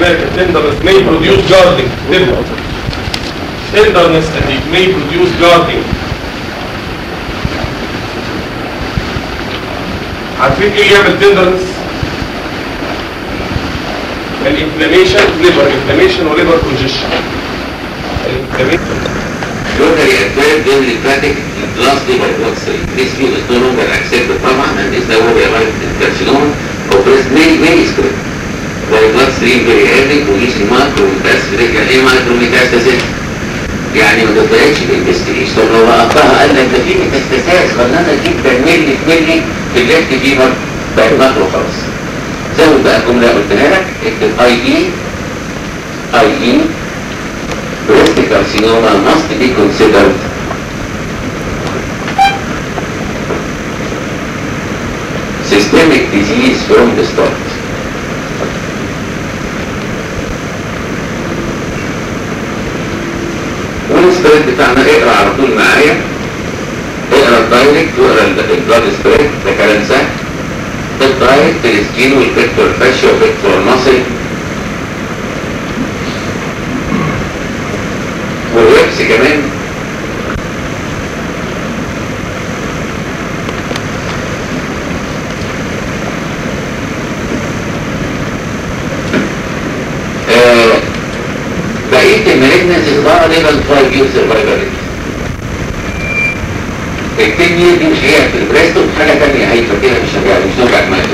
بالك التندرنس may produce guarding tenderness اديك may produce guarding عارفين ايه يعمل تندرنس؟ الانفلاميشن ليفر انفلاميشن وليفر كونجيشن الانفلاميشن Rotary adverb during lymphatic lastly by blood cell. This view is no longer accepted طبعا and is now realized in carcinoma of breast many many spread. By blood stream very early produce micro metastasis يعني ايه micro metastasis؟ يعني ما تطلعش في الانفستيجيشن طب لو وقفتها قال لك ده في ميتاستاسات خلنا جدا ملي في ملي في الليفت فيبر بقت ماكرو خلاص. زود بقى الجمله قلتها لك اكتب اي اي اي اي breast carcinoma must be considered systemic disease from the start. والسبريد بتاعنا اقرا على طول معايا اقرا الدايركت واقرا البلاد سبريد ده كلام سهل الدايركت السكين والفيكتور فاشيا والفيكتور ماسل والويبس كمان آه، بقية المالجنس غالبا 5 يوز سرفايفابيلتي التنية دي مش هي في البريست حاجة تانية هيفا كده مش شغالة مش نوجع دماغك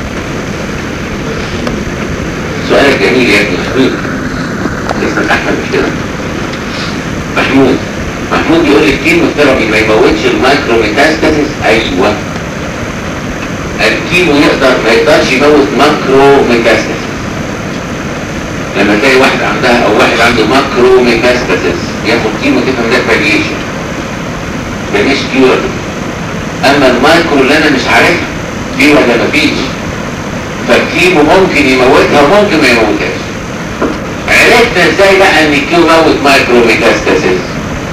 سؤال جميل يا ابني حبيبي لسه احمد مش كده محمود محمود يقول لي الكيموثيرابي ما يموتش المايكرو ميتاستاسيس ايوه الكيمو يقدر ما يقدرش يموت ماكرو ميتاستاسيس لما تلاقي واحد عندها او واحد عنده ماكرو ميتاستاسيس ياخد كيمو تفهم ده فاريشن ده مش كيور اما المايكرو اللي انا مش عارفها دي ولا مفيش فالكيمو ممكن يموتها وممكن ما يموتهاش عرفنا ازاي بقى ان الكيو موت مايكرو ميتاستاسيس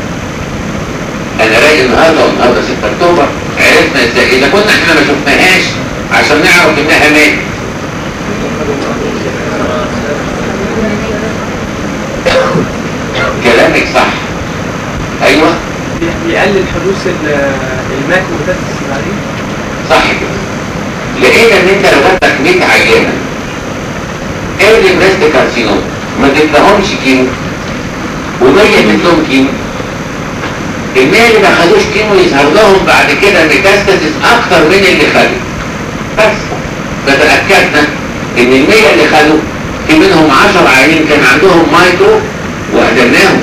انا راجع النهارده والنهارده 6 اكتوبر عرفنا ازاي اذا كنا احنا ما شفناهاش عشان نعرف انها ماتت كلامك صح ايوه بيقلل حدوث ال- الماكرو ميتاستاسيس بعدين صح كده لقينا ان انت لو جاتلك 100 عيانه ايرلي بريست كارسينوم ما اديتلهمش كيمو و100 اديتلهم كيمو المية اللي ما خدوش كيمو يظهر لهم بعد كده ميتاستاسيس اكتر من اللي خدوا بس فتاكدنا ان المية اللي خدوا في منهم 10 عيانين كان عندهم مايكرو وقدرناهم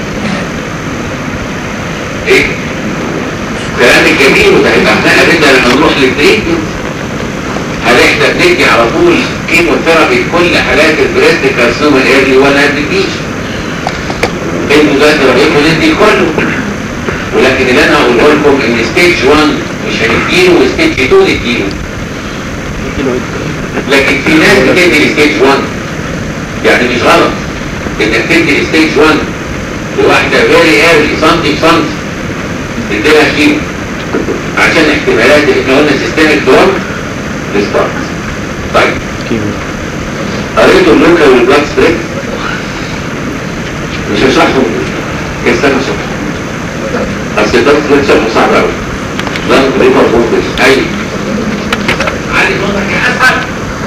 ايه كلام جميل وده هيبقى احنا جدا لما نروح للتريتمنت هل احنا بندي على طول كيموثيرابي في كل حالات البريست كارسوما ايرلي ولا ما بنديش انتوا دلوقتي رايكم ندي كله ولكن اللي انا هقوله لكم ان ستيج 1 مش هنديله وستيج 2 نديله لكن في ناس بتدي لستيج 1 يعني مش غلط انك تدي لستيج 1 لواحده فيري ايرلي سنتي بسنتي تديلها كيمو عشان احتمالات احنا قلنا سيستمك دور لستارت طيب قريتوا اللوكا والبلاك سبريد مش هشرحهم استنى شرح اصل البلاك سبريد شرحه صعب قوي لانج ريفر فولتج اي علي صوتك يا اسد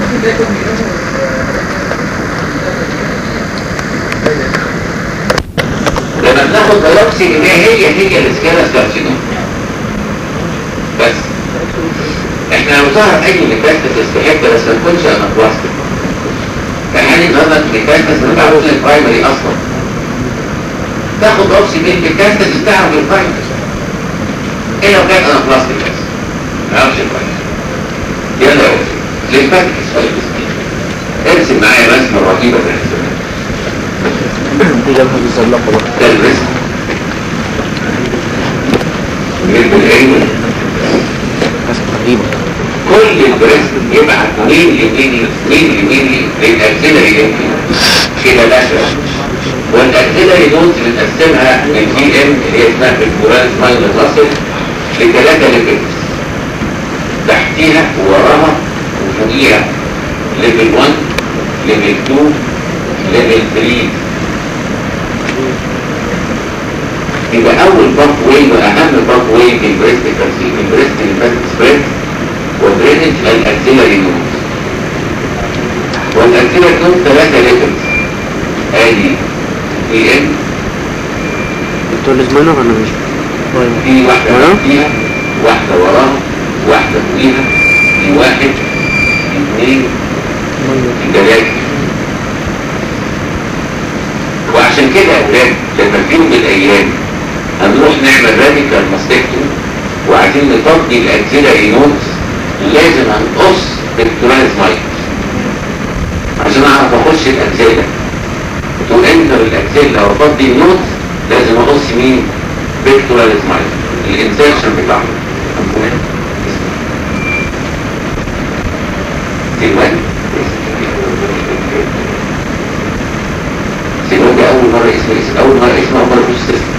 لما بناخد بايوبسي ان هي هي الاسكالا كارسينوم بس احنا لو ظهر اي ميتاستاسيس في حته بس ما تكونش انابلاستيك احيانا ظهرت ميتاستاسيس ما تعرفش البرايمري اصلا تاخد اوبسي من الميتاستاسيس تعرف البرايمري ايه لو كانت انابلاستيك بس ما تعرفش البرايمري يلا يا اوبسي ليمفاتيك ارسم معايا رسمه رهيبه في الحسابات ده الرسم جنب العين كل البريست يبعت مين لمين مين لمين للأكسلري يمكن كده الأشرة والأكسلري نوتس بنقسمها من دي ام اللي هي اسمها الكورال سمايل ماسل لثلاثة ليفلز تحتيها ووراها وفوقيها ليفل 1 ليفل 2 ليفل 3 يبقى اول باث واي واهم باث واي في البريست كارسين البريست ليمفاتيك سبريد ودرينج الاكسيلاري نود والاكسيلاري نود ثلاثة ليفلز ادي اي ان انتوا اللي زمانه انا مش طيب في واحدة أه؟ فيها واحدة وراها واحدة فوقيها في واحد اثنين في ثلاثة وعشان كده يا ولاد لما في يوم من الايام هنروح نعمل راديكال ماستكتومي وعايزين نفضي الاكسيلاري نودز لازم هنقص بالكترايز مايك عشان اعرف اخش الاكسيلا تو انتر الاكسيلا وافضي النودز لازم اقص مين فيكتوراليز مايك الانسيرشن بتاعه سيوان سيوان ده اول مرة اسمه اسم اول مرة اسمه اول مرة في السيستم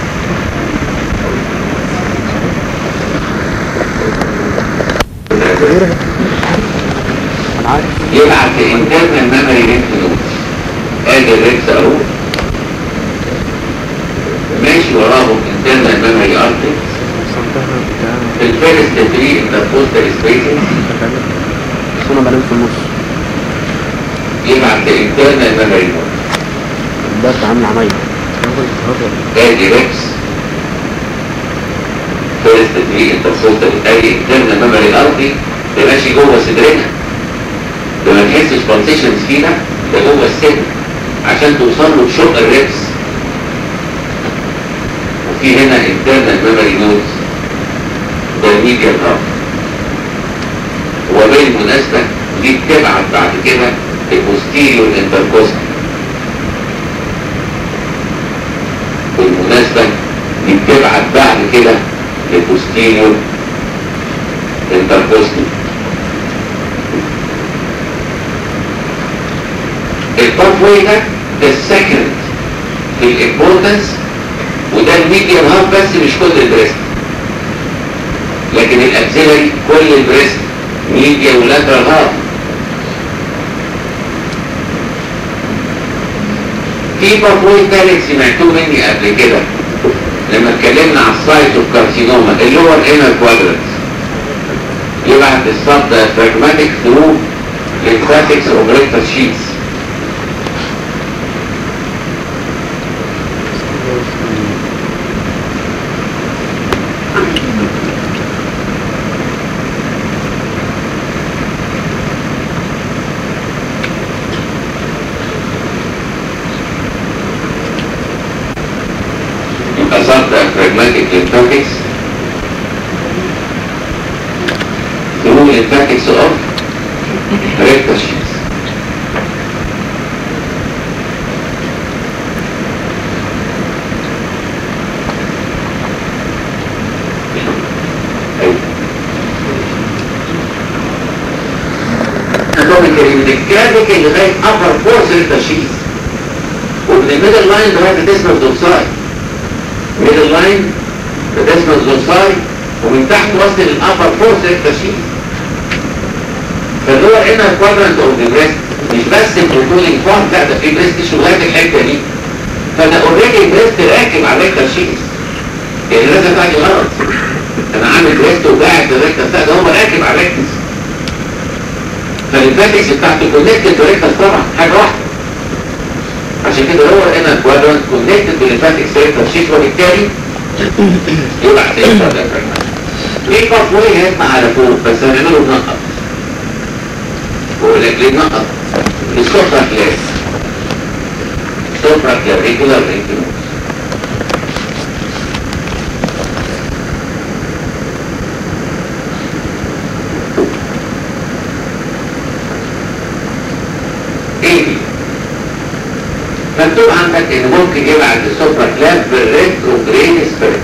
انا عارف يبعت انترنال ميموري لينك نودز ادي الريكس اهو ماشي وراهم انترنال ميموري ارتكس وصلتها بتاع الفيرست 3 انتربوستال سبيسز بس انا بنام في النص يبعت انترنال ميموري نودز ده عامل عمايل ادي ريكس فيرست 3 انتربوستال ادي انترنال ميموري ارتي ده ماشي جوه صدرنا ده ما تحسش بلسيشنز فينا ده جوه الصدر عشان توصل له بشق الريكس وفي هنا internal memory nodes ده الميديال هاب وبالمناسبة دي بتبعت بعد كده البوستيريور انتركوست بالمناسبة دي بتبعت بعد كده البوستيريور انتركوست الباثواي ده ده السكند في الامبورتنس وده الميديان هاب بس مش كل البريست لكن الاكسلري كل البريست ميديا ولاترال هاب في باثواي ثالث سمعتوه مني قبل كده لما اتكلمنا على السايت اوف كارسينوما اللي هو الانر كوادرنت يبعت الصب diaphragmatic through lymphatics of rectal sheets يبقى صب diaphragmatic lymphatics through lymphatics of rectal sheets anatomically من الكرافيك لغاية upper fourth rectal sheets ومن الميدل لاين لغاية الديسمال دوساي ميدل لاين الديسمال دوساي ومن تحت وصل الابر فورس rectal sheets فاللي هو هنا كوادرنت اوف ذا بريست مش بس البروتولينج فورم لا ده في بريست تيشو لغايه الحته دي فانا اوريدي بريست راكب على الريكتال شيتس يعني لازم بتاعتي غلط انا عامل بريست وقاعد في الريكتال لا ده هو راكب على الريكتال فالانفاتكس بتاعته كونكتد بريكتال طبعا حاجه واحده عشان كده هو هنا كوادرنت كونكتد بالانفاتكس ريكتال شيت وبالتالي يبقى هتقدر ده في باثواي هيطلع على فوق بس هنعمله بنقط بقول لك ليه نقط السفرة كلاس سفرة كلاريكولار رينكينوس ايه دي؟ مكتوب عندك ان ممكن يبعت السفرة كلاس بالريتروجريد سبيريت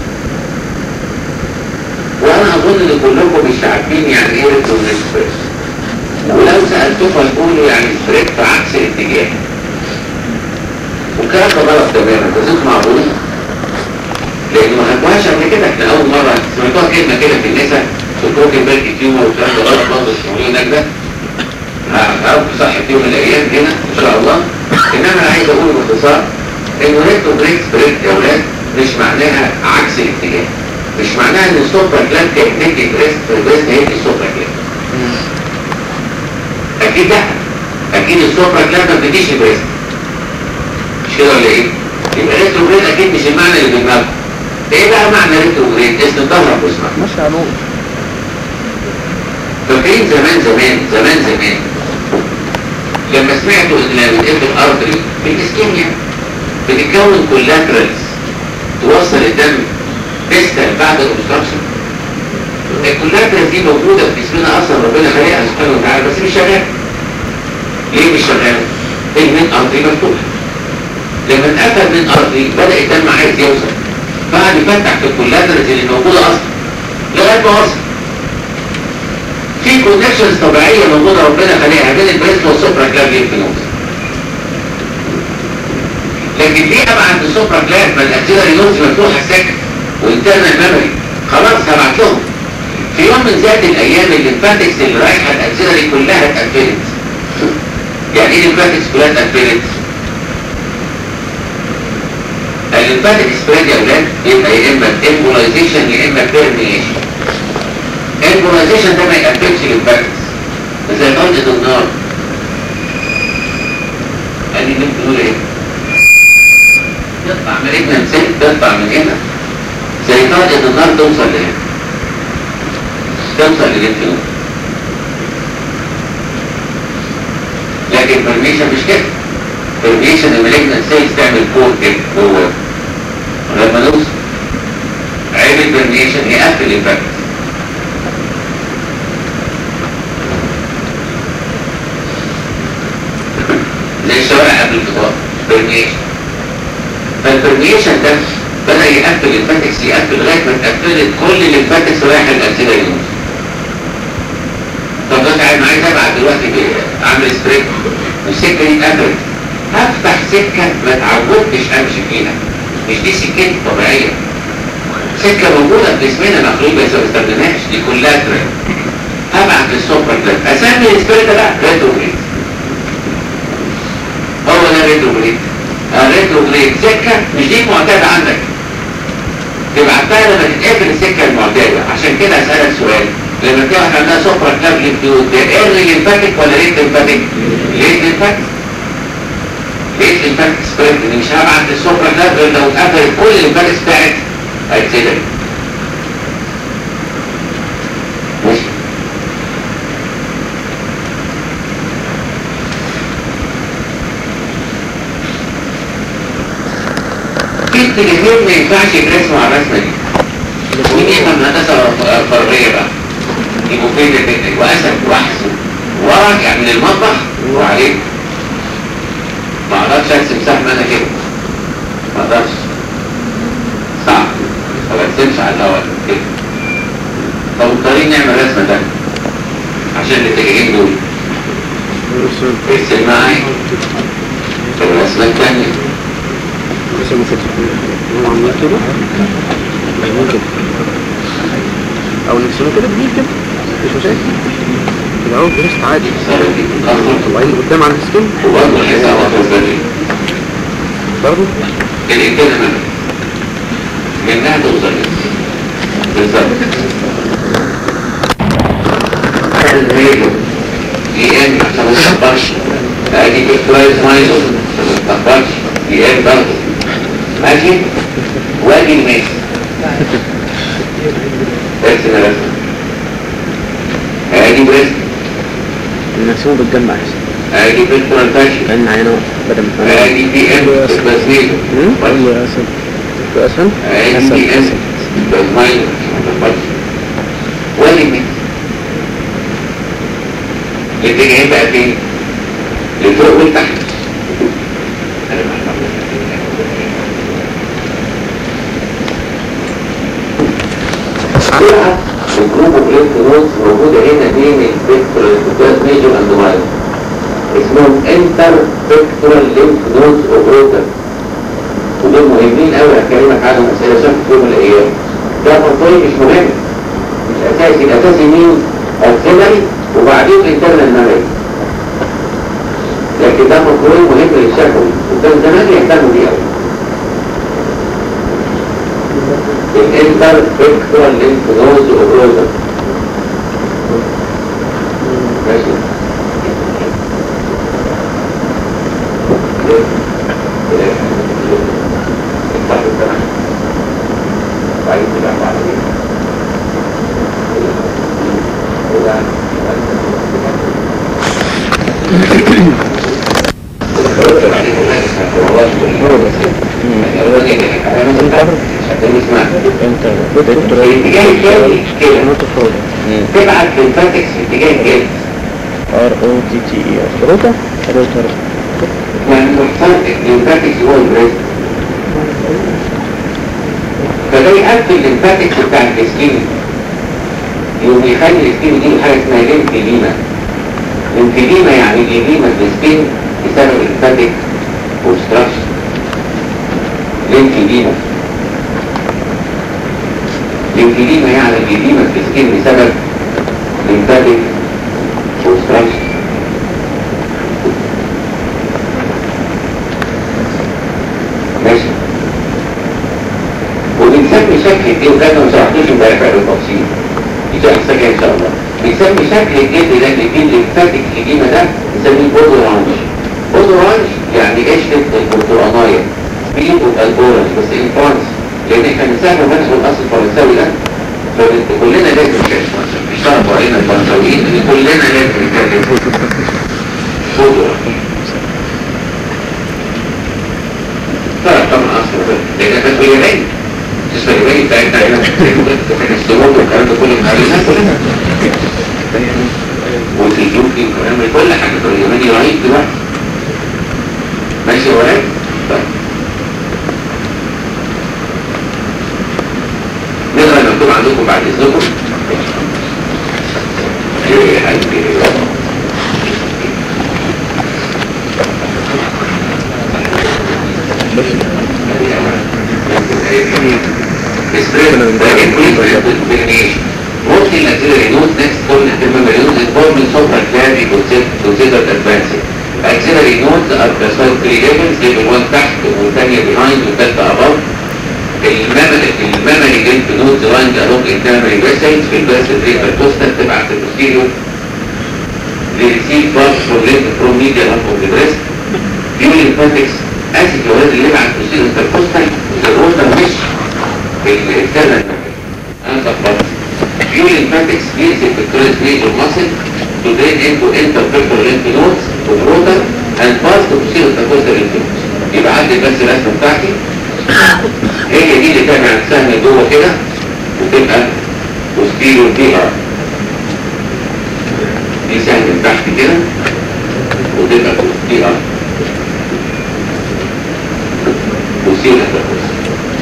وانا اظن ان كلكم مش عارفين يعني ايه ريتروجريد سبيريت ولو سألتكم هيقولوا يعني سبريت في عكس الاتجاه والكلام ده غلط تماما بس انتوا معقولين لان ما خدوهاش قبل كده احنا اول مره سمعتوها كلمه كده في النساء البروكن بيرك تيومر والكلام ده غلط برضه الشغل هناك ده هعرفوا صح في يوم من الايام هنا ان شاء الله انما انا عايز اقول باختصار انه ريتو بريك سبريت يا ولاد مش معناها عكس الاتجاه مش معناها ان السوبرا كلاب تدي بريست في البريست هي دي السوبرا كلاب اكيد لا اكيد السوبرا كلاب ما بتديش بريست مش كده ولا ايه؟ يبقى ريتو بريد اكيد مش المعنى اللي في دماغك ايه بقى معنى ريتو بريد؟ اسم ظهرك واسمك ماشي يا نور فاكرين زمان زمان زمان زمان لما سمعتوا ان الابن الارضي في الاسكيميا بتتكون كولاترالز توصل الدم ديستال بعد الاوبستراكشن الكولاترالز دي موجوده في جسمنا اصلا ربنا خلقها سبحانه وتعالى بس مش شغاله ليه مش شغاله؟ المين ارضي مفتوح لما اتقفل من ارضي بدا الدم عايز يوصل بعد يفتح في الكولاترالز اللي موجوده اصلا لغايه ما وصل في كونكشنز طبيعيه موجوده ربنا خلقها بين البريست والسوبرا كلاب لينفنوز لكن ليه ابعت السوبرا كلاب ما الاكسيلاري نوز مفتوحه السكن وانترنال ميموري خلاص هبعت لهم في يوم من ذات الايام الليمفاتكس اللي رايحه الاكسيلاري كلها اتقفلت يعني ايه الليمفاتكس كلها اتقفلت؟ الليمفاتيك سبريد يا اولاد يبقى يا اما امبولايزيشن يا اما بيرميشن البولاريزيشن ده ما يقفلش للباكتس زي طلقة النار ادي اللي بتقول ايه يطلع من هنا مسك تطلع من هنا زي طلقة النار توصل لهنا توصل للانفلون لكن برميشن مش كده برميشن المالجنان سيلز تعمل كور كده جوه لما نوصل عيب البرميشن يقفل الباكتس زي الشوارع قبل الفطار برميشن فالبرميشن ده بدأ يقفل الفاتكس يقفل لغاية ما اتقفلت كل الفاتكس رايح الأنسيلة يموت طب ده قاعد عايز ابعت دلوقتي ب- اعمل سبريك والسكة دي اتقفلت هفتح سكة ما اتعودتش امشي فيها مش دي سكتي طبيعية سكة موجودة في جسمنا مخلوقة بس ما بستخدمهاش دي كلها ترند هبعت للسوبر كلاب اسمي السبريت ده ريتروجريد هو ده ريتروجريد الريتروجريد سكة مش دي معتادة عندك تبعتها لما تتقفل السكة المعتادة عشان كده اسألك سؤال لما تبقى احنا عندنا سوبر كلاب ليمفيود ده ايرلي ليمفاتيك ولا ليت ليمفاتيك؟ ليت ليمفاتيك ليت ليمفاتيك سبريد اللي مش هبعت للسوبر كلاب غير لو اتقفلت كل الليمفاتيكس بتاعت اكسيدنت ماشي في اتجاهين ما ينفعش يترسموا على الرسمه دي مين يفهم هندسه فرعيه بقى يبقوا فين الفكر واسد واحسن وراجع من المطبخ وعليه ما اقدرش ارسم سهم انا كده ما اقدرش صعب ما برسمش على الهواء كده طب مضطرين نعمل رسمه تانيه عشان الاتجاهين دول ارسم معايا الرسمه الثانيه عشان كده عملت كده مجنون كده او نرسمه كده بايد كده مش مشاكل كده اهو بريست عادي الصورة دي بتتأخر طالعين قدام على السكين وبرضه الحساب هتوصل برضه الإنتاج منها منها توصل بالظبط الريجو دي ان عشان ما تكبرش ادي كويس مايزو عشان ما تكبرش دي ان برضه ماشي وادي الميس ارسم الرسم ادي بريست نرسمه بالجنب احسن ادي بيكتورال فاشن كان عينه بدل ما ادي دي ان بسميزو ايوه يا اسد يا اسد ادي دي ان بالمايزو عشان ما تكبرش وادي الميس الاتجاهين بقى فين؟ لفوق ولتحت الجروب اوف لينك نودز موجودة هنا بين الفيكتورال الفيكتورال ميجور اند ماينور اسمهم انتر فيكتورال لينك نودز اوف روتر ودول مهمين قوي هكلمك عنهم اسئله شافت في يوم من الايام ده تطوير مش مهم مش اساسي الاساسي مين؟ اكسلري وبعدين انترنال ميموري لكن ده مفهوم مهم للشفوي وكان زمان يهتموا بيه قوي الانتر فيكتورال لينفنوز اوبروزا ماشي انت دكتور الاتجاه الجاي كده نوت فروض تبعت للفاتكس في اتجاه الجاي ار او تي تي اي روتا روتا يعني محصل الليمفاتكس هو البريست فده يقفل الليمفاتكس بتاع السكين يقوم يخلي السكين دي حاجه اسمها ليمفيليما ليمفيليما يعني الإديمة في السكين بسبب الليمفاتيك اوبستراكشن ليمفيليما ليمفيليما يعني الإديمة في السكين بسبب ليمفاتيك اوبستراكشن ماشي وبنسمي شكل الجلد ده انا ما شرحتوش امبارح بقى بالتفصيل دي هحتاجها ان شاء الله بنسمي شكل الجلد ده اللي فيه الليمفاتيك الإديمة ده بنسميه بودو رانش بودو رانش يعني قشرة البرتقانية بيجوا الأورنج بس الفرنس لأن احنا بنسمي منه الأصل الفرنساوي ده فكلنا لازم نتكلم مش طرفوا علينا الفرنساويين ان كلنا لازم نتكلم بودو رانش طرف طبعا أصل لأن ده في اليابان تسمى الياباني بتاعتنا هنا السموم والكلام ده كله بنعملها كلنا وفي اليوكي وكلام ده كل حاجة في الياباني رهيب دلوقتي ماشي يا ولاد؟ طيب نقرا المكتوب عندكم بعد اذنكم ايه يا حبيبي ممكن الاكسلري نوت نكست كل اهتمام اليوز انفورمين سوبر كلاري كونسيدر ادفانسنج اكسلري نوت ار كلاسايد 3 ليفلز ليفل 1 تحت والثانيه بيهايند والثالثه اباف الميموري لينك نودز لايند along internal vessels في الباسل ريفر كوستا تبعت البوستيريور لريسيف بارت فور لينك فروم ميديا هاف اوف ذا بريست فيو ليمفاتكس اسيد جوهر اللي يبعت البوستيريور انتركوستال الروتر مش الانترنال انا كبرت فيو ليمفاتكس ينزل في الكريس ميجر ماسل to drain into interpectoral lymph nodes والروتر and pass to posterior intercostal lymph nodes يبقى عندي بس الرسمه بتاعتي هي دي اللي تعمل سهم جوه كده وتبقى posterior فيها دي سهم من تحت كده وتبقى فيها posterior intercostal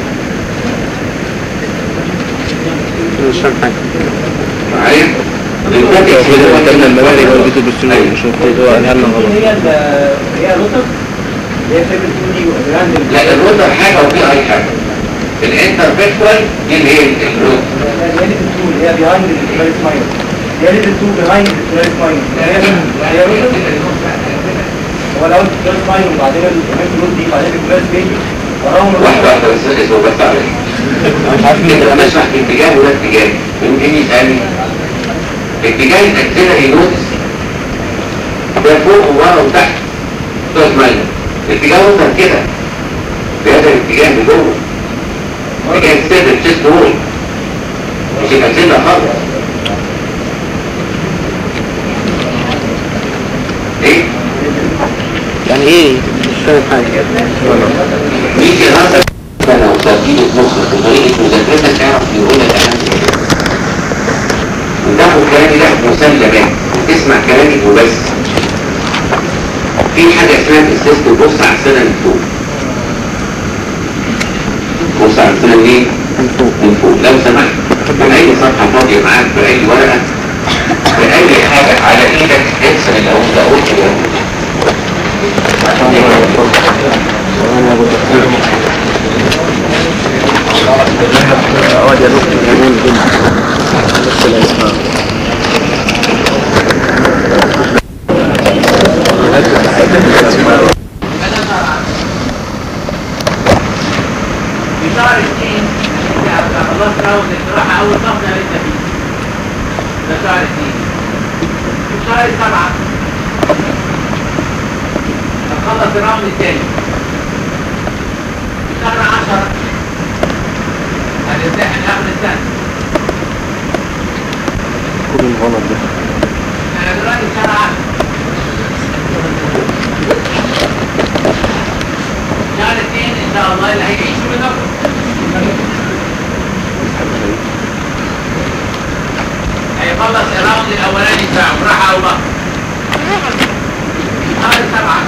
مش فاهم حاجة معايا دلوقتي كده قدامنا المبادئ أيوة. والبيتو بالسلوك نشوف ايه هو قالها لنا غلط هي ال هي الروتر هي فكرة تقولي وجراند لا الروتر حاجة وفي اي حاجة الانترفيكتوال دي اللي هي الروتر هي ليفل 2 اللي هي بيهايند الكلاريس ماينر هي ليفل 2 بيهايند الكلاريس ماينر هي هي روتر هو لو انت الكلاريس ماينر وبعدين الكلاريس رود دي بعدين الكلاريس بيجي وراهم واحدة الروتر واحدة بس اسمه بس عليه مش عارف مين كده بشرح في اتجاه وده اتجاه ممكن يسألني اتجاه الاكسلري نوتس ده فوق وورا وتحت دوت ماينر اتجاه وصل كده في هذا الاتجاه لجوه اتجاه السيد الجسم وول مش الاكسلري خالص ايه؟ يعني ايه مش فاهم حاجة يجي هذا لو ترتيب مخك وطريقة مذاكرتك تعرف يقول لك أهم حاجة. وتاخد كلامي ده مسلمات وتسمع كلامي وبس في حاجة اسمها في السيست بص على السنة من فوق بص على السنة منين؟ من فوق من فوق لو سمحت في أي صفحة فاضية معاك في أي ورقة في أي حاجة على إيدك اكسر اللي هو ده قلت يا وانا ابو اقعد يا دكتور جميل جدا بس الاسماء اثنين انت خلصت راوند الجراحة أول ضغطة لسه فيه ده شهر اثنين شهر سبعة هتخلص الراوند الثاني شهر عشرة هتمتحن آخر السنة كل الغلط ده أنا دلوقتي في شهر عشرة شهر اثنين إن شاء الله اللي هيعيشوا منكم هيخلص الراوند الاولاني بتاعه راح او بقى شهر سبعة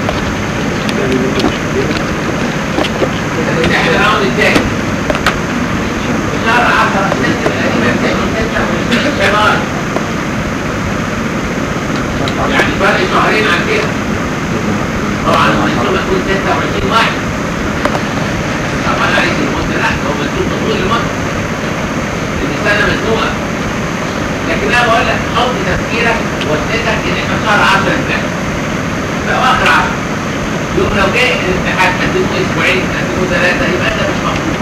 هنمتحن الراوند الثاني شهر عشرة ستة القديمة ستة ستة شمال يعني فرق شهرين عن كده طبعا المنصوب يكون 26 واحد طبعا عليك المدة لا هو منصوب طول المدة لان السنة مزنوقة لكن انا بقول لك حط تفكيرك واديتك ان احنا شهر 10 امبارح في اواخر 10 يوم لو جاي الامتحان قدمه اسبوعين قدمه ثلاثة يبقى انت مش مبسوط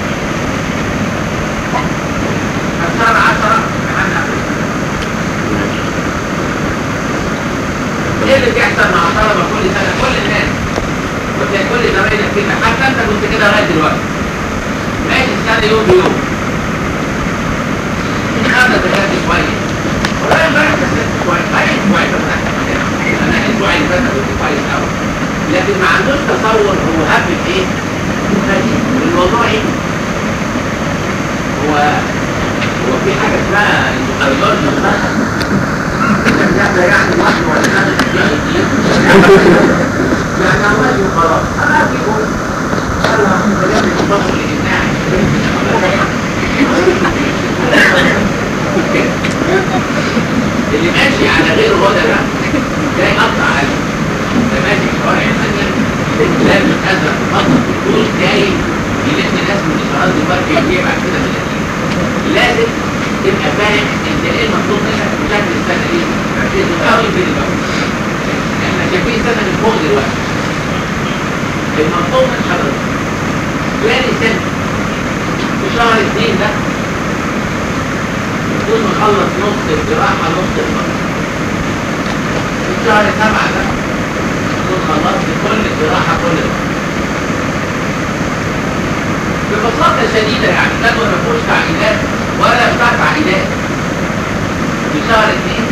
في شهر 10 امتحان اخر ايه اللي بيحصل مع الطلبه كل سنه كل الناس وتلاقي كل زمايلك كده حتى انت كنت كده لغايه دلوقتي ماشي السنه يوم بيوم خدت ذاكرت شويه والله امبارح كسلت شويه ما اسبوعين بس انا الاسبوعين اللي فاتوا كنت كويس قوي لكن ما عندوش تصور هو هبل ايه غريب الموضوع ايه هو هو في حاجه اسمها الايديولوجي ده يعني واحد ولا يعني الله وخلاص انا اجيبه انا بجد الفصل الاجتماعي اللي ماشي على غير هدى ده ده يقطع عليه ده ماشي في شوارع ثانيه لابس ازرق مطر طول جاي يلف ناس من الاشارات دلوقتي يبيع بعد كده من القديم لازم تبقى فاهم انت ايه المطلوب منك بشكل السنه دي ركز قوي في الباب احنا شايفين سنه من فوق دلوقتي المطلوب من حضرتك تاني سنه في شهر اثنين ده تكون مخلص نص الجراحه نص الفصل في شهر سبعه ده تكون خلصت كل الجراحه كل الفصل ببساطه شديده يعني ده ما فيهوش تعقيدات ولا بتاع تعقيدات في شهر اثنين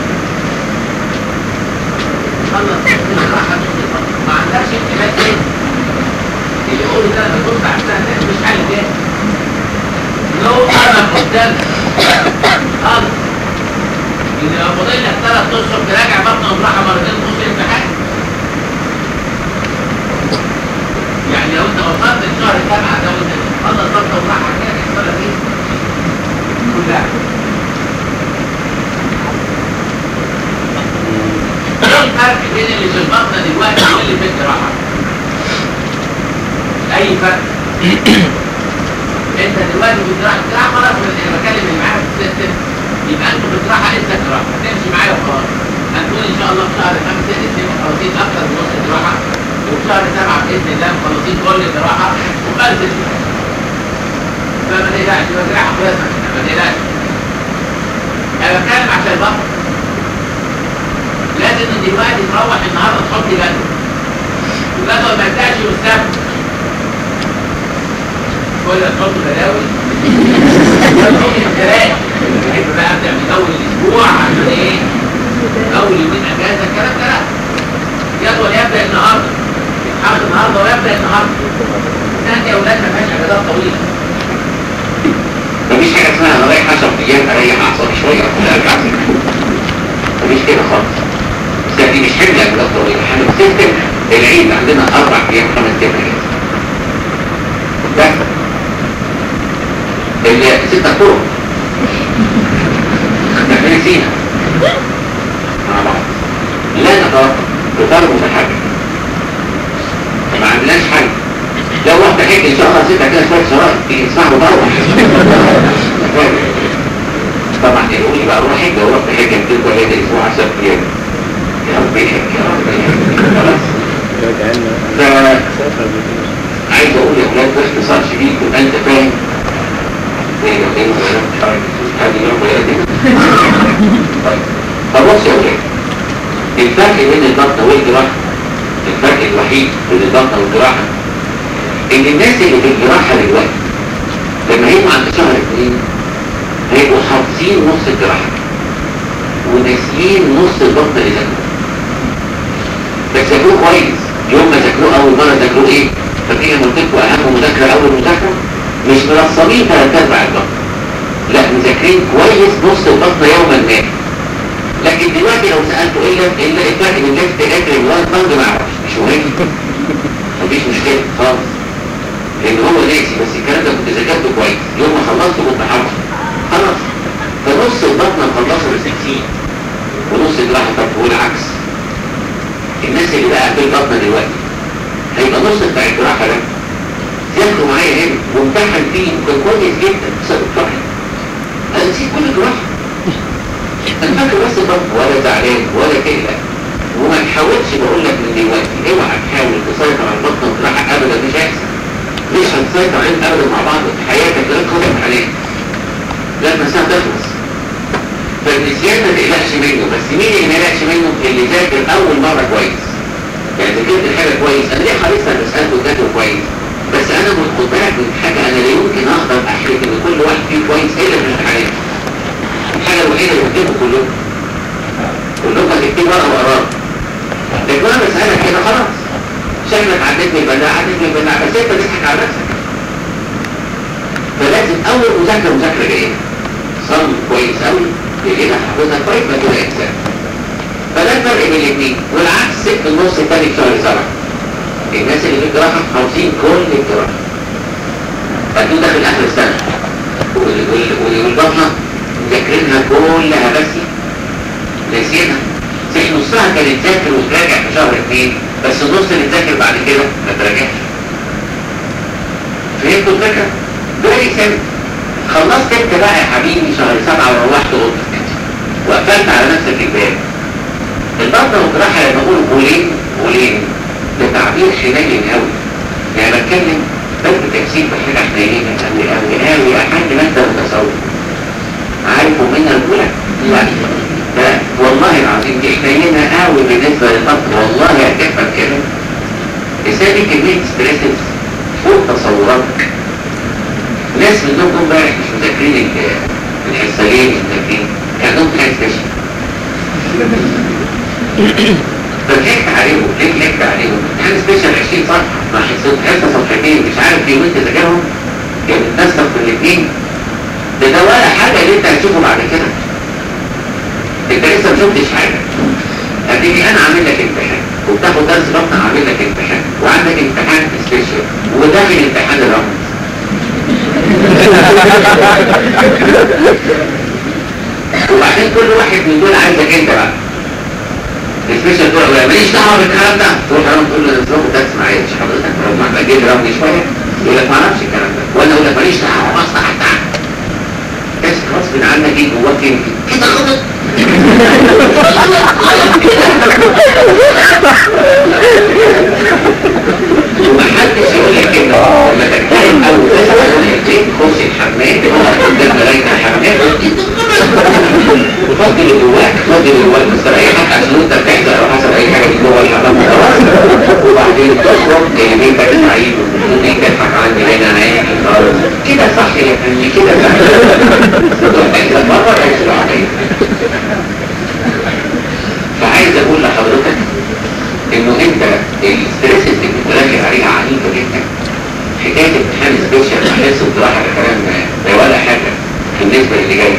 خلص نص الراحة نص الفصل ما عندكش احتمال تاني اللي يقولوا ده انا بص على السنة ده مش حل تاني لو انا قدامك خالص ان لو فاضل لك ثلاث اشهر تراجع بطن وراحة مرتين تخش الامتحان يعني لو انت وصلت لشهر سبعة ده وانت خلص بطن وراحة كده هيحصل لك ايه؟ كلها ايه الفرق بين اللي في البطنه دلوقتي واللي في الجراحه؟ اي فرق؟ انت دلوقتي في الجراحه الجراحه خلاص انا بكلم اللي معاك في السيستم يبقى انتوا في الجراحه لسه جراحه هتمشي معايا وخلاص هنكون ان شاء الله في شهر خمسه الاثنين مخلصين اكثر من نص الجراحه وفي شهر سبعه باذن الله مخلصين كل الجراحه وخلصت فما تقلقش يبقى جراحه خلصت ما تقلقش انا بتكلم عشان البطن لازم ان دلوقتي تروح النهارده تحط جدول الجدول ما يبداش من السبت كل ما تحط جداول تحط الثلاث بحب بقى ابدا من اول الاسبوع عشان ايه اول يومين اجازه الكلام ده لا جدول يبدا النهارده يتحط النهارده ويبدا النهارده السنه دي يا اولاد ما فيهاش اجازات طويله مفيش حاجة اسمها انا رايح 10 ايام اريح اعصابي شوية ولا ارجع تاني. مفيش كده خالص. بس دي مش حمل اجازات طويلة، احنا السيستم العيد عندنا اربع ايام خمس ايام اجازة. بس اللي ستة طرق احنا نسينا مع بعض لا نتوقف قطار متحرك ما عندناش حل لو رحت حج ان شاء الله سيبها كده شويه شرايط تيجي تسمع وتروح طبعا يقول لي بقى روح حج لو رحت حج يمكن كل هذا الاسبوع 10 ايام يا رب يحج يا رب يحج خلاص رجعنا ف سافر عايز اقول يا اولاد باختصار شديد تبقى انت فاهم هذه الرؤية دي طيب فبص يا ولاد الفرق بين البطنة والجراحة الفرق الوحيد بين البطنة والجراحة ان الناس اللي في الجراحة دلوقتي لما هيبقوا عند شهر اثنين هيبقوا حافظين نص الجراحة وناسيين نص البطنة اللي ذاكروه بس ذاكروه كويس يوم ما ذاكروه اول مرة ذاكروه ايه؟ فاكرين لما قلت لكم اهم مذاكرة اول مذاكرة مش منصبين ثلاث ارباع البطنة لا مذاكرين كويس نص البطنة يوما ما لكن دلوقتي لو سألته الا الا الفرق بين ليفت اجري وان فاند ما اعرفش مش مهم مفيش مشكلة خالص لان هو ناسي بس الكلام ده كنت ذاكرته كويس يوم ما خلصته كنت حافظه خلاص فنص البطنة مخلصه بالسكسين ونص الجراحة طب والعكس الناس اللي بقى في البطنة دلوقتي هيبقى نص بتاع الجراحة ده ذاكروا معايا هنا وامتحن فيه وكان كويس جدا بسبب الفرق انا نسيت كل الجراحة انا فاكر بس البطن ولا زعلان ولا تقلق وما تحاولش بقول لك من دلوقتي اوعى تحاول تسيطر على البطن والجراحة ابدا مش هيحصل مش هنسيطر عليهم ابدا مع بعض في حياتك غير خاطر امتحانات لما الساعة تخلص فالنسيان ما تقلقش منه بس مين اللي ما يقلقش منه اللي ذاكر اول مرة كويس يعني ذاكرت الحاجة كويس انا ليه حريص على مسألته وذاكر كويس بس انا خد بالك من حاجة انا لا يمكن اقدر احلف ان كل واحد فيه كويس الا في الامتحانات الحاجة الوحيدة اللي بتجيبه كلهم كلهم هتكتب ورقة وقرار لكن انا بسألك كده خلاص شكلك عديت من البلاع عديت من البلاع بس انت تضحك على نفسك فلازم اول مذاكرة مذاكرة جيدة صم كويس قوي تلاقيها حافظها كويس ما تبقى اجزاء فده الفرق بين الاثنين والعكس في النص الثاني في شهر سبعة الناس اللي في الجراحة حافظين كل الجراحة بعدين داخل اخر السنة وال- وال- وال- والبطنة مذاكرينها كلها بس ناسينها زي نصها كانت تذاكر وتراجع في شهر اثنين بس النص اللي تذاكر بعد كده ما تراجعش فهمتوا الفكرة؟ فيري سيمبل خلصت انت بقى يا حبيبي شهر سبعة وروحت اوضتك وقفلت على نفسك الباب البطنة والجراحة لما اقول قولين قولين ده تعبير حنين قوي يعني بتكلم بس تفسير بحاجة حنينة قوي قوي قوي لحد ما انت متصور عارف ومنها الاولى؟ لا ده والله العظيم دي حنينة قوي بالنسبة للبطن والله هتفهم كده بسبب كمية ستريسز فوق تصوراتك ناس منهم جم امبارح مش مذاكرين ال- الحسالين مش مذاكرين كان عندهم حاجة سبيشال فضحكت عليهم ليه ضحكت عليهم؟ امتحان سبيشال 20 صفحة مع حصة حصة صفحتين مش عارف في يومين تذاكرهم كان بتنسق في الاثنين ده ده ولا حاجة اللي انت هتشوفه بعد كده انت لسه ما شفتش حاجة هتيجي انا عامل لك امتحان وبتاخد درس بطن عامل لك امتحان وعندك امتحان سبيشال وداخل امتحان الرمز وبعدين كل واحد من دول عايزك انت بقى السبيشال تقول له ماليش دعوه بالكلام ده تروح انا تقول له ده ده اسمع ايه مش حضرتك لو ما بجيب رمي شويه يقول لك ما اعرفش الكلام ده وانا اقول لك ماليش دعوه مصلحه بتاعتك بس غصب عنك ايه جواك يمكن كده غلط ومحدش يقول لك كده لما تتكلم اول تسعه يقول لك ايه خش الحمام قدام ملايكه الحمام وفضل اللي جواك فضل اللي جواك بس ريحك عشان انت بتحزق او حسب اي حاجه جوه الحمام خلاص وبعدين تخرج بيتك سعيد وتقول تضحك عني هنا انا خالص كده صح يا فندم كده صح انت بره هيصير عليك فعايز اقول لحضرتك انه انت الستريس اللي بتراجع عليها عنيفه جدا حكايه امتحان سبيشال بحس بصراحه ده كلام ده ولا حاجه بالنسبه للي جاي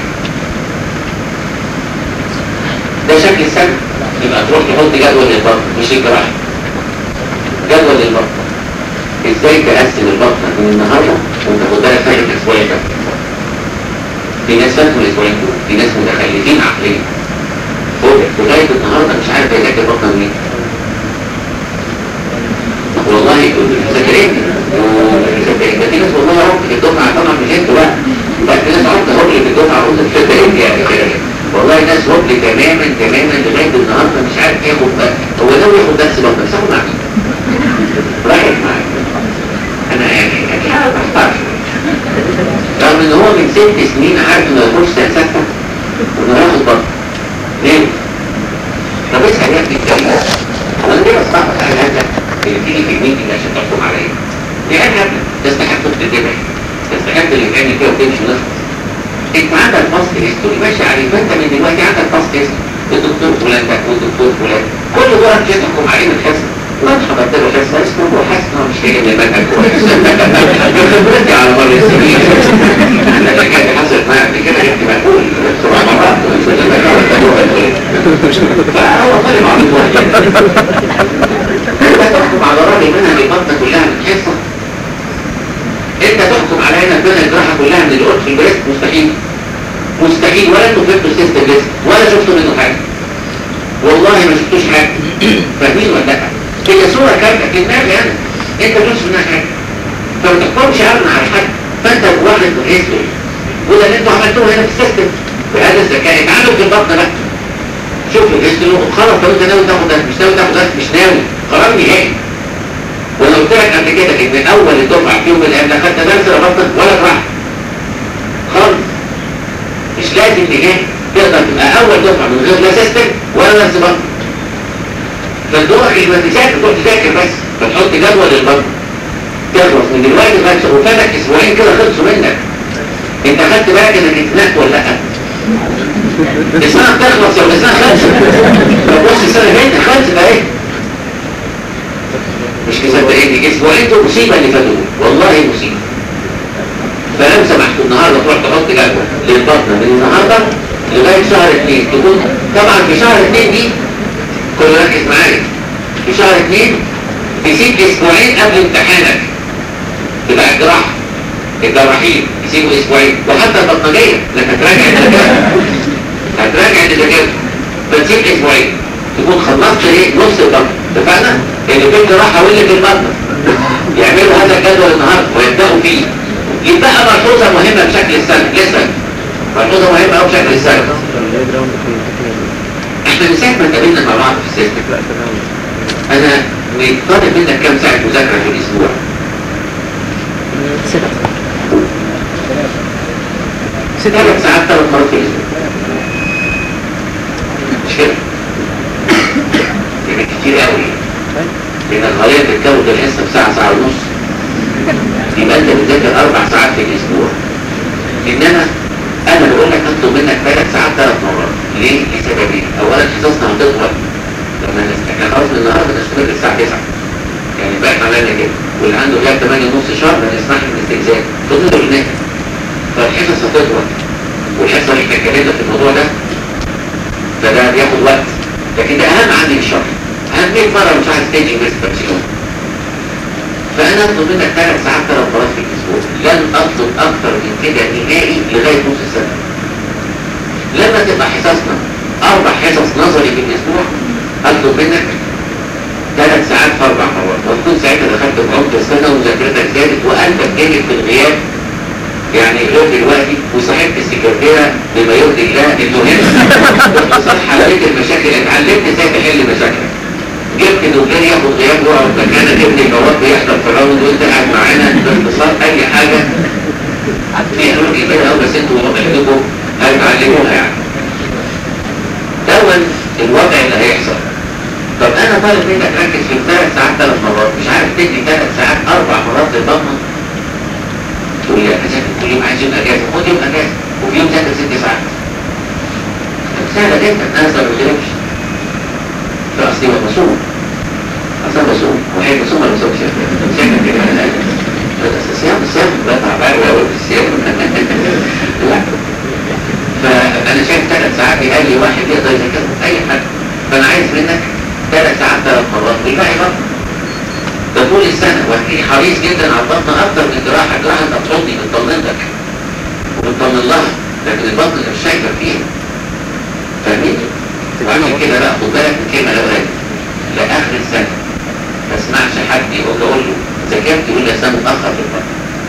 ده شكل السنه يبقى تروح تحط جدول للبطن مش الجراحه جدول للبطن ازاي تقسم البطن من النهارده وانت خد بالك فاهم الاسبوع ده في ناس فاتوا الاسبوعين دول في ناس متخلفين عقليا فوق لغايه النهارده مش عارف يذاكر بطن مين والله مذاكرين ومذاكرين ده في ناس والله رب في الدفعه طبعا مش انتوا بقى بقى في ناس عرض هبل في الدفعه عروض مذاكرين يعني كده والله ناس هبل تماما تماما لغايه النهارده مش عارف ياخد بقى هو لو ياخد درس بطن بس هاخد مع مين؟ رايح معاك انا يعني انا ما بختارش رغم ان هو من ست سنين عارف انه يخش سنه سته وانه هياخد بطن ليه؟ طب اسال يا ابني الكلام وانا ليه بستعبط على هذا اللي بتيجي في الميتنج عشان تحكم عليا؟ دي عين هبله تستحق تتبع تستحق اللي يتعمل فيها وتمشي ونخلص انت عندك باست هيستوري ماشي عليك فانت من دلوقتي عندك باست هيستوري الدكتور فلان ده والدكتور فلان كل دول مش هتحكم عليه من حصه ما حضرت له حصه اسمه هو حاسس ان هو مش جاي من المنهج كويس بخبرتي على مر السنين انا اللي كانت حصلت معايا قبل كده كنت بقول سبع مرات فهو طالب عبيط واحد انت تحكم على راجل منها البطه كلها من حصه انت تحكم على هنا البنى الجراحه كلها من اللي قلت في البريست مستحيل مستحيل ولا انتوا فهمتوا السيستم لسه ولا شفتوا منه حاجه والله ما شفتوش حاجه فاهمين ولا لا هي صوره كامله في دماغي انا انت مش منها حاجه فما تحكمش ابدا على حد فانت واخد هيستوري وده اللي انتوا عملتوه هنا في السيستم بهذا الذكاء اتعامل في البطن بقى شوف الهيستوري خلاص لو انت ناوي تاخد ده مش ناوي تاخد ده مش ناوي قرار نهائي وانا قلت لك قبل كده ان اول الدفعه فيهم اللي لا خدت درس لا بطن ولا جراحه خالص مش لازم نهائي تقدر تبقى اول دفعه من غير لا سيستم ولا درس بطن فالدور اللي تذاكر تروح تذاكر بس فتحط جدول للبطن تخلص من دلوقتي لغايه وفاتك اسبوعين كده خلصوا منك انت خدت بالك انك اتزنقت ولا لا؟ السنه بتخلص يا السنه خلصت طب بص السنه هنا خلصت اهي مش مصدقيني اسبوعين دول مصيبه اللي فاتوا والله مصيبه فلو سمحتوا النهارده تروح تحط جدول للبطن من النهارده لغايه شهر اثنين تكون طبعا في شهر اثنين دي كل ركز معايا في شهر اثنين تسيب اسبوعين قبل امتحانك بتاع الجراحه الجراحين يسيبوا اسبوعين وحتى البطنجيه لك هتراجع الذاكره هتراجع الذاكره فتسيب اسبوعين تكون خلصت ايه نص البطن اتفقنا؟ اللي في الجراحه واللي في البطن يعملوا هذا الجدول النهارده ويبداوا فيه يبقى ملحوظه مهمه بشكل السنه لسه ملحوظه مهمه قوي بشكل السنه احنا من ساعه ما اتقابلنا مع بعض في السيستم انا طالب منك كام ساعه مذاكره في الاسبوع؟ ثلاث ساعات ثلاث مرات في الاسبوع مش كده؟ يعني كتير قوي لان الخليه بتتكون الحصه بساعه ساعه ونص يبقى انت بتذاكر اربع ساعات في الاسبوع انما انا بقول لك اطلب منك ثلاث ساعات ثلاث مرات ليه؟ لسببين اولا حصصنا هتطول لما احنا خلاص من النهارده نستمر الساعه 9 يعني بقى عملنا كده واللي عنده غياب 8 ونص شهر ما نسمحش بالاستئذان تفضل هناك فالحصص هتطول والحصه اللي احنا اتكلمنا في الموضوع ده فده بياخد وقت لكن ده اهم عندي من الشرح اهم 100 مره مش عايز تيجي بس تمسكهم فانا اطلب منك ثلاث ساعات ثلاث مرات في الاسبوع لن اطلب اكثر من كده نهائي لغايه نص السنه لما تبقى حصصنا اربع حصص نظري في الاسبوع اطلب منك ثلاث ساعات في اربع مرات وتكون ساعتها دخلت في عمق السنه ومذاكرتك زادت وقلبك جامد في الغياب يعني غير دلوقتي وصاحبت السكرتيره بما يرضي الله المهم صح حليت المشاكل اتعلمت ازاي تحل مشاكلك جبت دكتور ياخد غياب يقعد مكانك ابن الجواب بيحضر في الراوند وانت قاعد معانا باختصار اي حاجه في حلول كده او بس انتوا عندكم هتعلموها يعني دون الوضع اللي هيحصل طب انا طالب منك ركز في ثلاث ساعات ثلاث مرات مش عارف تدي ثلاث ساعات اربع مرات للبطنه تقول لي انا ذاكر كل يوم عايز يوم اجازه خد يوم اجازه وفي يوم ذاكر ست ساعات سهله جدا انا ما بغلبش فاصلي بصوم اصلا بصوم واحد بصوم ولا بصومش ساكن كده انا بس صيام الصيام بطلع بقى واقول في الصيام لا فانا شايف ثلاث ساعات يقل واحد يقدر يذاكر اي حاجه فانا عايز منك ثلاث ساعات ثلاث مرات والباقي بقى ده طول السنة وهتلاقي حريص جدا على البطن أكتر من الجراحة الجراحة أنت بتحضني بتطمن لك وبتطمن لها لكن البطن أنت مش شايفة فيها فاهمين؟ وعشان كده بقى خد بالك من كلمة لو قالت لآخر السنة ما اسمعش حد يقول له أقول له ذاكرت يقول لي أصل أنا متأخر في البطن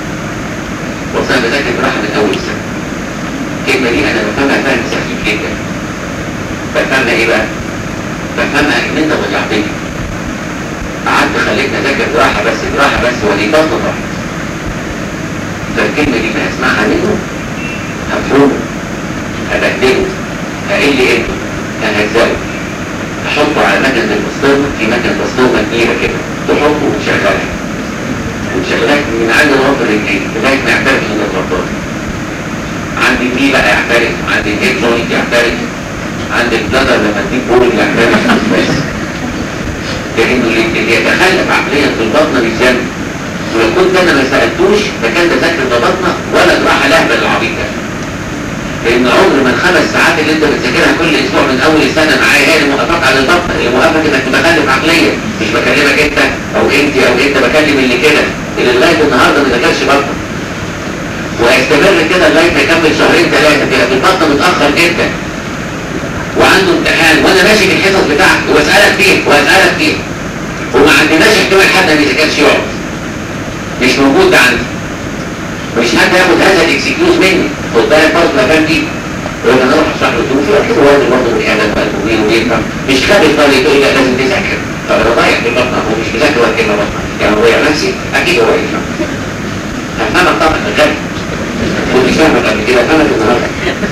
وأصل أنا بذاكر جراحة من أول سنة الكلمة دي أنا بفهمها فهم سخيف جدا بفهمها إيه بقى؟ بفهمها إن أنت ضيعتني قعدت خليتني اذاكر جراحه بس جراحه بس ولي بطن راحت فالكلمة دي ما اسمعها منه هفهمه هبهدله هقل ابنه ههزقه احطه على مكنة البسطرمة في مكنة بسطرمة كبيرة كده تحطه وتشغلها وتشغلها من عند ضرب الرجلين لغاية ما يعترف انه غلطان عند الني بقى يعترف عند الهيد جوينت يعترف عند البلدر لما تجيب بول يعترف بس لانه اللي اللي يتخلف عقليا في البطنه مش ذنب ولو كنت انا ما سالتوش فكان ده ذاكر ده بطنه ولا جراحه لهبل العبيط ده لان عمر ما الخمس ساعات اللي انت بتذاكرها كل اسبوع من اول السنه معايا هي اللي موقفاك على البطنه اللي موقفك انك متخلف عقليا مش بكلمك انت او انت او انت بكلم اللي كده اللي لغايه النهارده ما ذاكرش بطنه وهيستمر كده لغايه ما يكمل شهرين ثلاثه كده في البطنه متاخر جدا وعنده امتحان وانا ماشي في الحصص بتاعتي واسالك فيه واسالك فيه وما عندناش احتمال حد ما يذاكرش يقعد مش موجود ده عندي مش حد ياخد هذا الاكسكيوز مني خد بالك برضه مكان دي يقول انا اروح اشرح له الدروس اكيد هو راجل برضه بني ادم بقى مبين وبيفهم مش خابط بقى يقول لي لا لازم تذاكر طب انا ضايع في البطنه هو مش مذاكر ولا كلمه بطنه يعني هو ضايع نفسي اكيد هو يفهم هفهمك طبعا غبي كنت فاهمك قبل كده فاهمك النهارده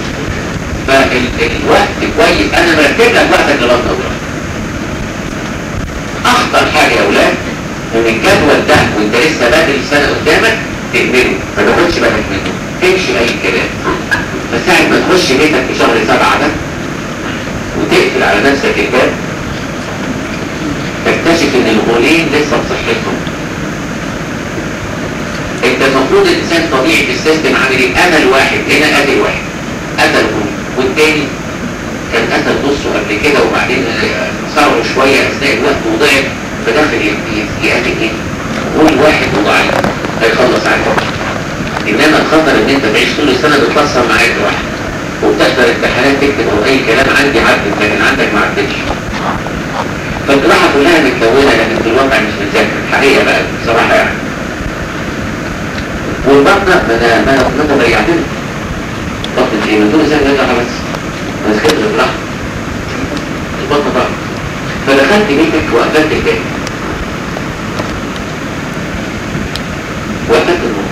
فالوقت كويس انا مرتب لك وقتك لبطنه دلوقتي اخطر حاجه يا اولاد ان الجدول ده وانت لسه بادئ السنه قدامك تهمله ما تاخدش بالك منه تمشي اي كلام فساعة ما تخش بيتك في شهر سبعة ده وتقفل على نفسك الباب تكتشف ان الغولين لسه بصحتهم انت المفروض الانسان طبيعي في السيستم عامل ايه؟ قتل واحد هنا قتل واحد قتل غول والتاني كان قتل نصه قبل كده وبعدين صاروا شوية اثناء الوقت وضعف فدخل يقتل ايه؟ غول واحد وضعيف هيخلص عليه انما الخطر ان انت تعيش طول السنه بتبصر معاك واحد وبتحضر امتحانات تكتب او اي كلام عندي عدت لكن عندك ما عدتش فالجراحه كلها متكونه لكن في الواقع مش متذاكر الحقيقه بقى بصراحه يعني والبطنه ما انا ما انا ما انا ضيعتني بطنه ايه؟ ما طول السنه بجراحه بس انا سكت الجراحه البطنه ضاعت فدخلت بيتك وقفلت الباب وقفلت النور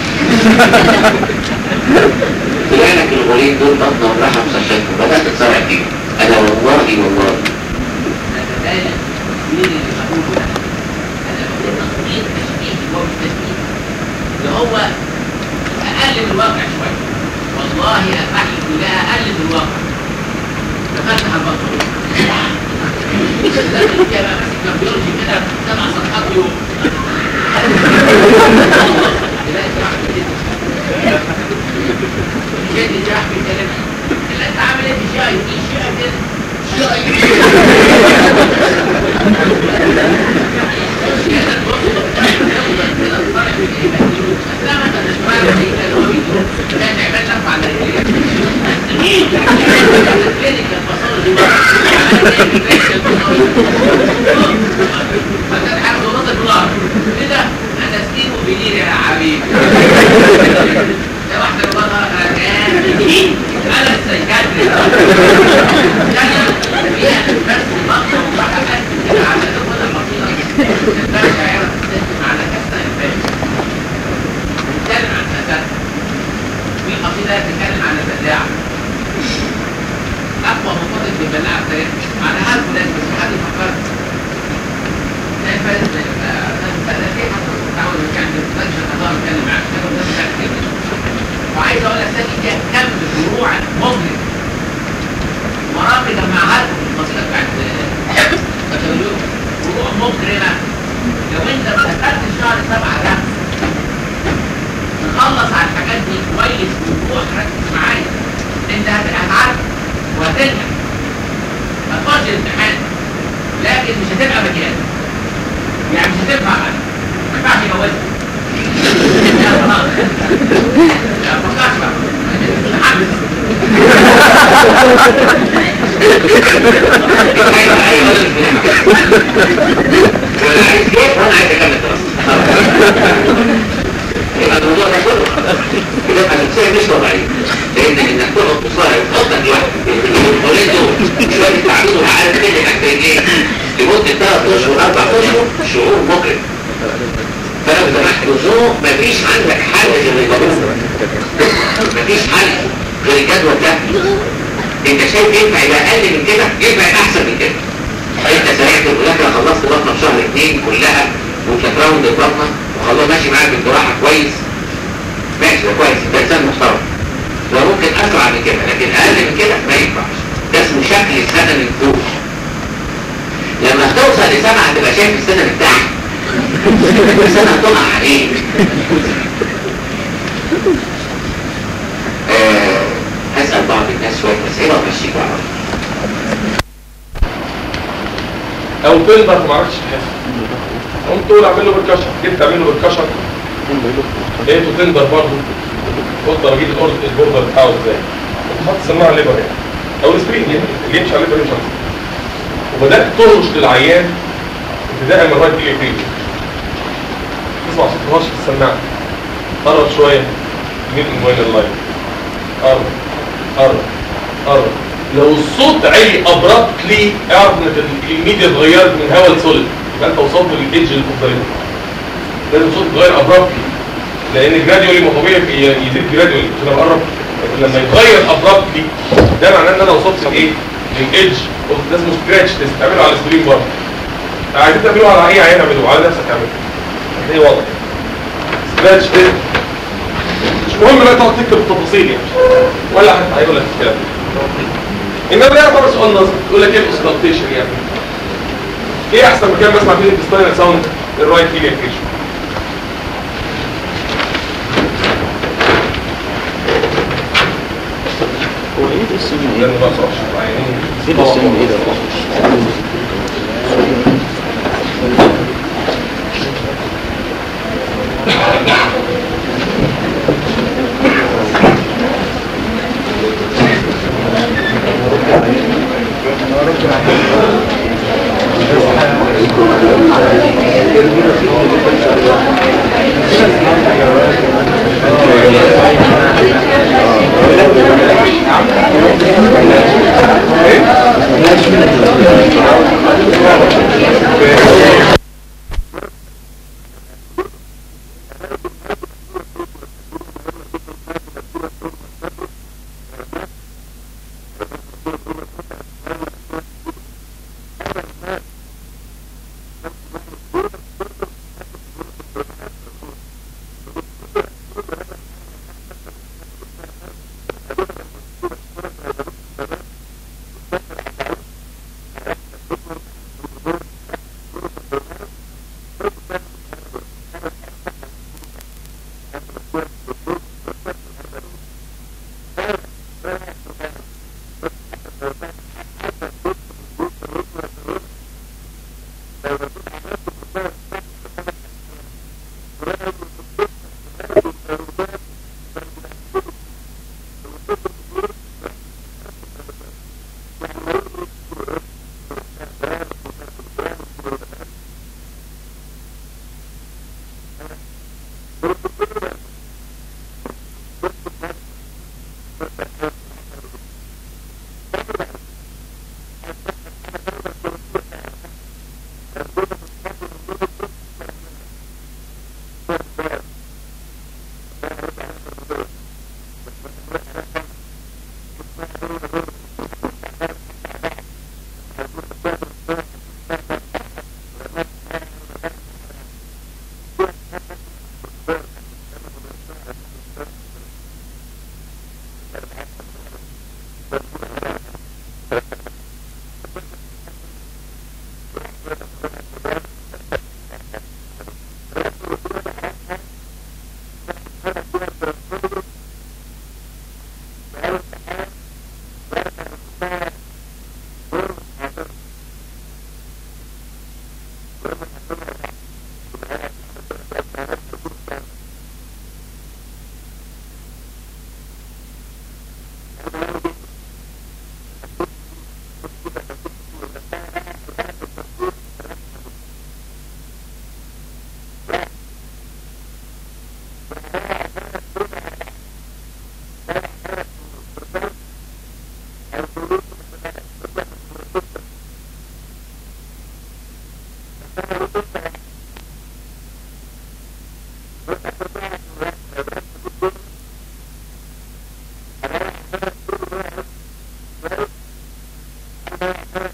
طلعلك الغولين دول بطنة وراحة وصحتهم بدأت تصارع فيهم أنا والله والله نتخيل مين اللي بقوله ده انا بقول تصميم تشبيه هو مش تشبيه ده هو اقل من الواقع شويه والله احلف لا اقل من الواقع دخلت على البطل دخل فيها بقى ماسك كمبيولوجي كده سبع صفحات يوم تلاقي صراحة كده جد جراح بيتكلم اللي انت عامل ايه في شاي في شاي كده شاي انا السيكاتري انا فيها بس مقطع وحلقات كده عشان تاخد البسيطه الناس هيعرف تتكلم على كسر الفاس بتتكلم عن الفساد في قصيده تتكلم عن البداعه اقوى مقاطع في البلاعه بتاعتها على هذا الناس بس حد يفكر كيف فلاتي حتى تعود كان تنشر قضاء نتكلم معاه كانوا الناس بتاعت كده وعايز اقول لك ثاني فيها كم فروع مظلم مرافق لما عدت القصيده بتاعت بكالوريوس فروع مجرمه لو انت ما دخلتش شهر سبعه ده تخلص على الحاجات دي كويس وروح ركز معايا انت هت- هتعدي وهتنجح هتخش الامتحان لكن مش هتبقى مكان يعني مش هتنفع بعد ما ينفعش جوازك لا خلاص لا فكرش بقى متحمس أيوة أيوة ولا عايز كيف وأنا عايز أكمل دراسة يبقى الموضوع ده كله يبقى الإنسان مش طبيعي لأن إنك تقعد تصارع وتحطك لوحدك الأولاد دول شوية تعبير وعارف كل حاجة إيه لمدة ثلاث أشهر أربع أشهر شعور مقرف فلو سمحت وزنوه مفيش عندك حل غير الجدول مفيش حل غير الجدول ده انت شايف ينفع يبقى اقل من كده ينفع يبقى احسن من كده انت سريعت المذاكره خلصت بطنه في شهر اثنين كلها وكانت راوند البطنه وخلاص ماشي معاك بالجراحه كويس ماشي ده كويس انت انسان محترم وممكن اسرع من كده لكن اقل من كده ما ينفعش ده اسمه شكل السنه من فوق لما توصل لسنه هتبقى شايف السنه من تحت السنه هتقع عليك آه، هسأل بعض الناس شوية أسئلة ومشيك على او تندر ما عرفتش تحس قمت تقول اعمل له بركشن جيت تعمل له بركشن لقيته تندر برضه قلت انا اجيب الأورد البوردر بتاعه ازاي قمت حاطط سماعه الليبر يعني او السكرين يعني اللي يمشي على الليبر يمشي على السكرين. وبدات تهرش للعيان ابتداء من الرايت ايلي تسمع صوت الهرش في السماعه قرب شويه مين الموبايل اللايف قرب قرب قرب لو الصوت عالي ابرابتلي اعرف ان الميديا اتغيرت من هواء لسوليد يبقى انت وصلت للايدج المختلف لازم الصوت يتغير ابرابتلي لان جراديولي ما طبيعي ي- يزيد جراديولي عشان ابقى اقرب لكن لما يتغير ابرابتلي ده معناه ان انا وصلت لايه؟ للايدج ده اسمه سكراتش تيست تعمله على السكرين برضه عايزين تعملوه على اي عين اعملوه على نفسك اعمله هتلاقيه واضح سكراتش تيست مش مهم بقى تقعد تكتب التفاصيل يعني ولا حد هيقول لك الكلام ده انما ده يعتبر سؤال نظري يقول لك ايه الاوسكالتيشن يعني ايه احسن مكان بسمع فيه السباينال ساوند الرايت ايليا كريشن هو ايه ده السن ده ايه؟ اللي بقى صراحه يعني ايه ده السن ايه ده؟ Thank